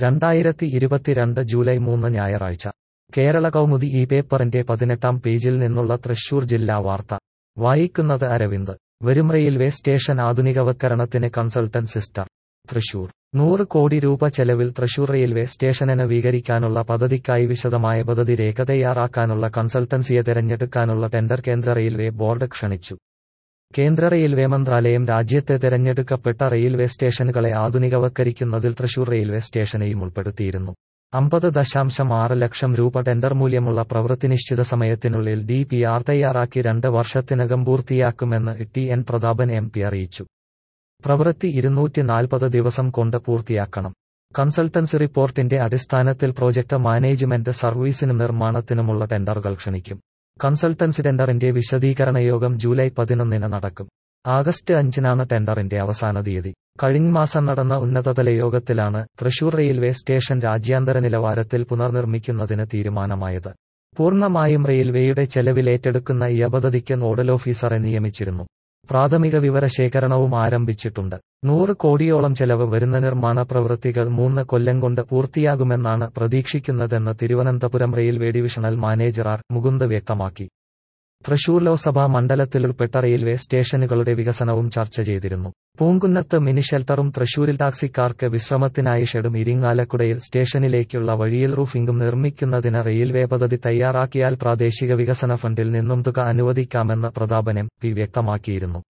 രണ്ടായിരത്തി ഇരുപത്തിരണ്ട് ജൂലൈ മൂന്ന് ഞായറാഴ്ച കേരള കൗമുദി ഈ പേപ്പറിന്റെ പതിനെട്ടാം പേജിൽ നിന്നുള്ള തൃശൂർ ജില്ലാ വാർത്ത വായിക്കുന്നത് അരവിന്ദ് വരും റെയിൽവേ സ്റ്റേഷൻ ആധുനികവത്കരണത്തിന് കൺസൾട്ടന്റ് സിസ്റ്റർ തൃശൂർ നൂറ് കോടി രൂപ ചെലവിൽ തൃശൂർ റെയിൽവേ സ്റ്റേഷനെ നവീകരിക്കാനുള്ള പദ്ധതിക്കായി വിശദമായ പദ്ധതി രേഖ തയ്യാറാക്കാനുള്ള കൺസൾട്ടൻസിയെ തെരഞ്ഞെടുക്കാനുള്ള ടെൻഡർ കേന്ദ്ര റെയിൽവേ ബോർഡ് ക്ഷണിച്ചു കേന്ദ്ര റെയിൽവേ മന്ത്രാലയം രാജ്യത്തെ തെരഞ്ഞെടുക്കപ്പെട്ട റെയിൽവേ സ്റ്റേഷനുകളെ ആധുനികവത്കരിക്കുന്നതിൽ തൃശൂർ റെയിൽവേ സ്റ്റേഷനെയും ഉൾപ്പെടുത്തിയിരുന്നു അമ്പത് ദശാംശം ആറ് ലക്ഷം രൂപ ടെൻഡർ മൂല്യമുള്ള പ്രവൃത്തി നിശ്ചിത സമയത്തിനുള്ളിൽ ഡി പി ആർ തയ്യാറാക്കി രണ്ട് വർഷത്തിനകം പൂർത്തിയാക്കുമെന്ന് T N Prathapan M P അറിയിച്ചു പ്രവൃത്തി ഇരുന്നൂറ്റി നാൽപ്പത് ദിവസം കൊണ്ട് പൂർത്തിയാക്കണം കൺസൾട്ടൻസി റിപ്പോർട്ടിന്റെ അടിസ്ഥാനത്തിൽ പ്രോജക്ട് മാനേജ്മെന്റ് സർവീസിനും നിർമ്മാണത്തിനുമുള്ള ടെൻഡറുകൾ ക്ഷണിക്കും കൺസൾട്ടൻസി ടെൻഡറിന്റെ വിശദീകരണ യോഗം ജൂലൈ പതിനൊന്നിന് നടക്കും ആഗസ്റ്റ് അഞ്ചിനാണ് ടെൻഡറിന്റെ അവസാന തീയതി കഴിഞ്ഞ മാസം നടന്ന ഉന്നതതല യോഗത്തിലാണ് തൃശൂർ റെയിൽവേ സ്റ്റേഷൻ രാജ്യാന്തര നിലവാരത്തിൽ പുനർനിർമ്മിക്കുന്നതിന് തീരുമാനമായത് പൂർണ്ണമായും റെയിൽവേയുടെ ചെലവിൽ ഏറ്റെടുക്കുന്ന ഈ പദ്ധതിക്ക് നോഡൽ ഓഫീസറെ നിയമിച്ചിരുന്നു പ്രാഥമിക വിവരശേഖരണവും ആരംഭിച്ചിട്ടുണ്ട് നൂറ് കോടിയോളം ചെലവ് വരുന്ന നിർമ്മാണ പ്രവൃത്തികൾ മൂന്ന് കൊല്ലം കൊണ്ട് പൂർത്തിയാകുമെന്നാണ് പ്രതീക്ഷിക്കുന്നതെന്ന് Thiruvananthapuram railway divisional manager R Mukund വ്യക്തമാക്കി തൃശൂർ ലോക്സഭാ മണ്ഡലത്തിലുൾപ്പെട്ട റെയിൽവേ സ്റ്റേഷനുകളുടെ വികസനവും ചർച്ച ചെയ്തിരുന്നു പൂങ്കുന്നത്ത് മിനി ഷെൽട്ടറും തൃശൂരിൽ ടാക്സിക്കാർക്ക് വിശ്രമത്തിനായി ഷെഡും ഇരിങ്ങാലക്കുടയിൽ സ്റ്റേഷനിലേക്കുള്ള വഴിയിൽ റൂഫിംഗും നിർമ്മിക്കുന്നതിന് റെയിൽവേ പദ്ധതി തയ്യാറാക്കിയാൽ പ്രാദേശിക വികസന ഫണ്ടിൽ നിന്നും തുക അനുവദിക്കാമെന്ന് പ്രതാപൻ എം പി വ്യക്തമാക്കിയിരുന്നു